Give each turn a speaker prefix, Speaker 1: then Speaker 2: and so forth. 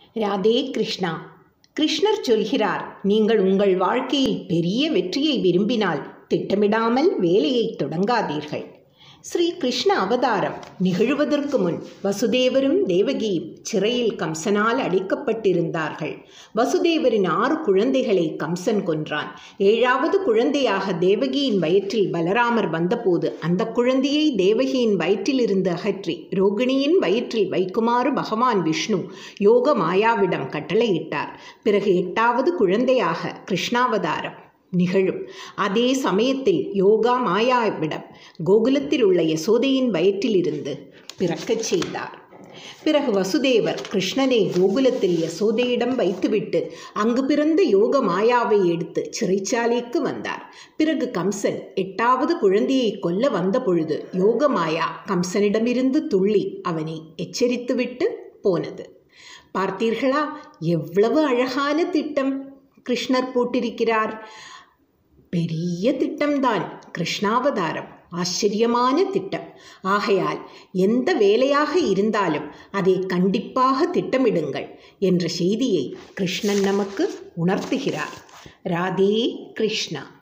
Speaker 1: ராதே கிருஷ்ணா கிருஷ்ணர் சொல்கிறார் நீங்கள் உங்கள் வாழ்க்கையில் பெரிய வெற்றியை விரும்பினால் திட்டமிடாமல் வேலையை தொடங்காதீர்கள் ஸ்ரீ கிருஷ்ண அவதாரம் நிகழ்வதற்கு முன் வசுதேவரும் தேவகியும் சிறையில் கம்சனால் அடைக்கப்பட்டிருந்தார்கள் வசுதேவரின் ஆறு குழந்தைகளை கம்சன் கொன்றான் ஏழாவது குழந்தையாக தேவகியின் வயிற்றில் பலராமர் வந்தபோது அந்த குழந்தையை தேவகியின் வயிற்றிலிருந்து அகற்றி ரோகிணியின் வயிற்றில் வைக்குமாறு பகவான் விஷ்ணு யோக மாயாவிடம் கட்டளையிட்டார் பிறகு எட்டாவது குழந்தையாக கிருஷ்ணாவதாரம் நிகழும் அதே சமயத்தில் யோகா மாயாவிடம் கோகுலத்தில் உள்ள யசோதையின் வயிற்றிலிருந்து பிறக்கச் செய்தார் பிறகு வசுதேவர் கிருஷ்ணனை கோகுலத்தில் யசோதையிடம் வைத்துவிட்டு அங்கு பிறந்த யோக மாயாவை எடுத்து சிறைச்சாலைக்கு வந்தார் பிறகு கம்சன் எட்டாவது குழந்தையை கொல்ல வந்த பொழுது யோக மாயா கம்சனிடமிருந்து துள்ளி அவனை எச்சரித்துவிட்டு போனது பார்த்தீர்களா எவ்வளவு அழகான திட்டம் கிருஷ்ணர் போட்டிருக்கிறார் பெரிய திட்டம்தான் கிருஷ்ணாவதாரம் ஆச்சரியமான திட்டம் ஆகையால் எந்த வேலையாக இருந்தாலும் அதை கண்டிப்பாக திட்டமிடுங்கள் என்ற செய்தியை கிருஷ்ணன் நமக்கு உணர்த்துகிறார் ராதே கிருஷ்ணா